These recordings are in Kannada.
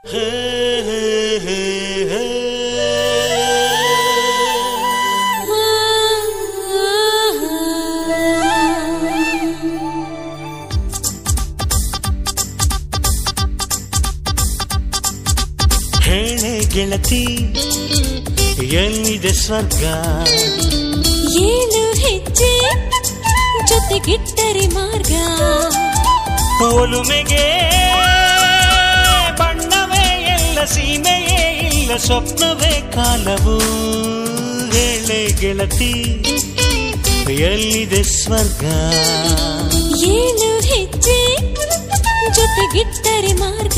ಹೇಳೆ ಗೆಳತಿ ಎಲ್ಲಿದೆ ಸ್ವರ್ಗ ಏಳು ಹೆಜ್ಜೆ ಜೊತೆಗಿಟ್ಟರೆ ಮಾರ್ಗ ಒಲುಮೆಗೆ ಬಣ್ಣವೇ ಎಲ್ಲ ಸೀಮೆಯೇ ಇಲ್ಲ ಸ್ವಪ್ನವೇ ಕಾಲವು ಹೇಳೆ ಗೆಳತಿ ಎಲ್ಲಿದೆ ಸ್ವರ್ಗ ಏಳು ಹೆಜ್ಜೆ ಜೊತೆಗಿಟ್ಟರೆ ಮಾರ್ಗ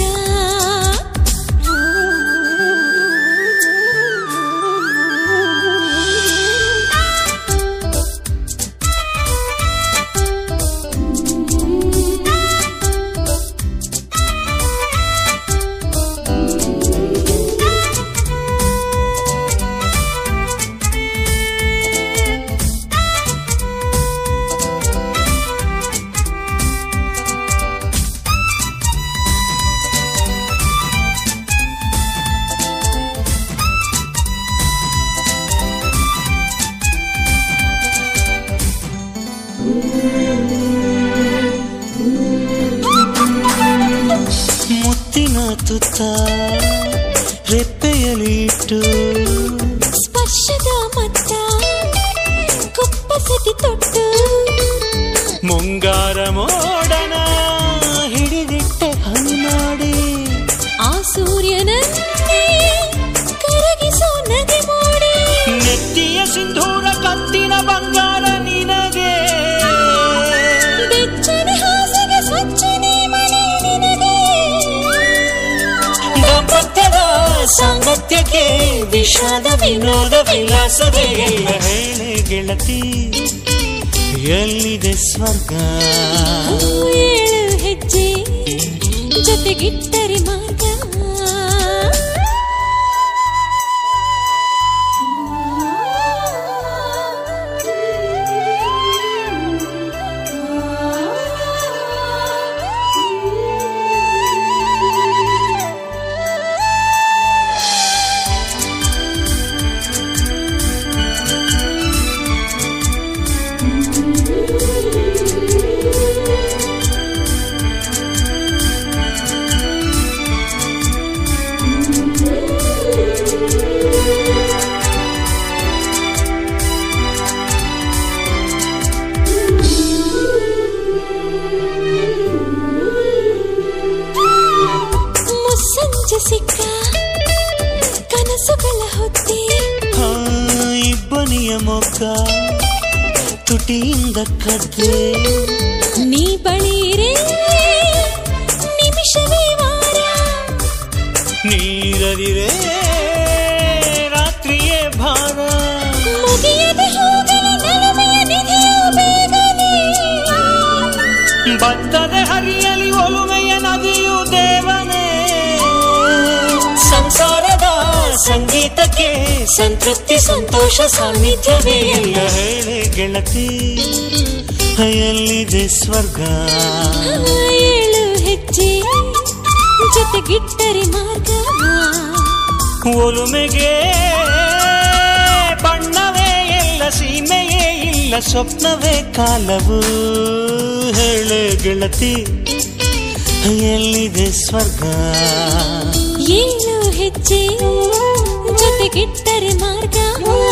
ಮುತ್ತಿನ ತುತ್ತ ರೆಪ್ಪೆಯಲ್ಲಿ ಇಟ್ಟು ಸ್ಪರ್ಶದ ಮತ್ತ ಕುಪ್ಪಸತಿ ತೊಟ್ಟು ಮುಂಗಾರ ಮೋಡನ ಹಿಡಿದಿಟ್ಟೆ ಹನಿ ಮಾಡಿ ಆ ಸೂರ್ಯನನ್ನೇ ಕರಗಿಸೋ ನದಿ ಮೋಡಿ ನೆತ್ತಿಯ ಸಿಂಧೂರ ಕತ್ತಿನ ಬಂಗಾರ ನಿನಗೆ ಬೆಚ್ಚನೆ ಹಾಸಿಗೆ ಸ್ವಚ್ಛನೆ ಮನೆ ನಿನಗೆ ದಾಂಪತ್ಯದ ಸಾಂಗತ್ಯಕ್ಕೆ ವಿಷಾದ ವಿನೋದ ವಿಲಾಸವೇ ಇಲ್ಲ ಹೇಳೆ ಗೆಳತಿ ಎಲ್ಲಿದೆ ಸ್ವರ್ಗ ಏಳು ಹೆಜ್ಜೆ ಜೊತೆಗಿಟ್ಟರೆ ಮಾರ್ಗ ಮುಸ್ಸಂಜೆ ಸಿಕ್ಕ ಕನಸುಗಳ ಹೊತ್ತಿ ಆ, ಇಬ್ಬನಿಯ ಮೊಗ್ಗ ತುಟಿಯಿಂದ ಕದ್ದೆ ನೀ ಬಳಿರೆ ನಿಮಿಷವೇ ವಾರ ನೀರದಿರೆ ರಾತ್ರಿಯೇ ಭಾರ ಮುಗಿಯದೆ ಹೋಗಲು ನಲುಮೆಯ ನಿಧಿಯು ಬೇಗನೆ ಬತ್ತದೆ ಹರಿಯಲಿ ಒಲುಮೆಯ ನದಿಯು ದೇವನೇ ಸಂಸಾರದ ಸಂಗೀತಕ್ಕೆ ಸಂತೃಪ್ತಿ ಸಂತೋಷ ಸಾನ್ನಿಧ್ಯವೇ ಇಲ್ಲ ಹೇಳೆ ಗೆಳತಿ ಎಲ್ಲಿದೆ ಸ್ವರ್ಗ ಏಳು ಹೆಜ್ಜೆ ಜೊತೆಗಿಟ್ಟರೆ ಮಾರ್ಗ ಒಲುಮೆಗೆ ಬಣ್ಣವೇ ಎಲ್ಲ ಸೀಮೆಯೇ ಇಲ್ಲ ಸ್ವಪ್ನವೇ ಕಾಲವು ಹೇಳೆ ಗೆಳತಿ ಎಲ್ಲಿದೆ ಸ್ವರ್ಗ ಏಳು ಹೆಜ್ಜೆ ಜೊತೆಗಿಟ್ಟರೆ ಮಾರ್ಗ